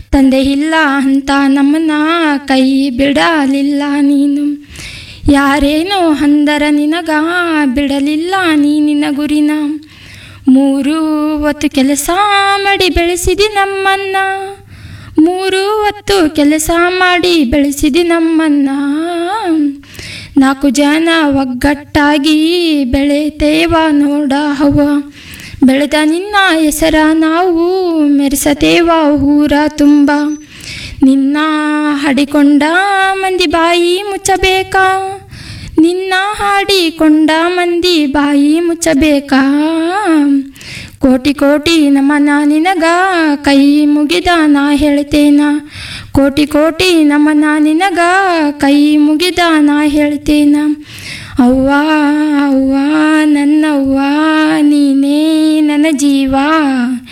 ತಂದೆ ಇಲ್ಲ ಅಂತ ನಮ್ಮನ್ನ ಕೈ ಬಿಡಲಿಲ್ಲ ನೀನು ಯಾರೇನೋ ಅಂದರ ನಿನಗ ಬಿಡಲಿಲ್ಲ ನೀ ನಿನ್ನ ಗುರಿನ ಮೂರು ಹೊತ್ತು ಕೆಲಸ ಮಾಡಿ ಬೆಳೆಸಿದಿ ನಮ್ಮನ್ನ ಮೂರು ಹೊತ್ತು ಕೆಲಸ ಮಾಡಿ ಬೆಳೆಸಿದಿ ನಮ್ಮನ್ನ ನಾಲ್ಕು ಜನ ಒಗ್ಗಟ್ಟಾಗಿ ಬೆಳೆತೇವ ನೋಡ ಹವ ಬೆಳೆದ ನಿನ್ನ ಹೆಸರ ನಾವು ಮೆರೆಸತೇವ ಊರ ತುಂಬ ನಿನ್ನ ಹಾಡಿಕೊಂಡ ಮಂದಿ ಬಾಯಿ ಮುಚ್ಚಬೇಕಾ ನಿನ್ನ ಹಾಡಿಕೊಂಡ ಮಂದಿ ಬಾಯಿ ಮುಚ್ಚಬೇಕಾ ಕೋಟಿ ಕೋಟಿ ನಮನ ನಿನಗ ಕೈ ಮುಗಿದ ನಾ ಹೇಳ್ತೇನ ಕೋಟಿ ಕೋಟಿ ನಮನ ನಿನಗ ಕೈ ಮುಗಿದ ನಾ ಹೇಳ್ತೇನ ಅವ್ವ ಅವ್ವ ನನ್ನವ್ವ ನೀನೇ ನನ್ನ ಜೀವ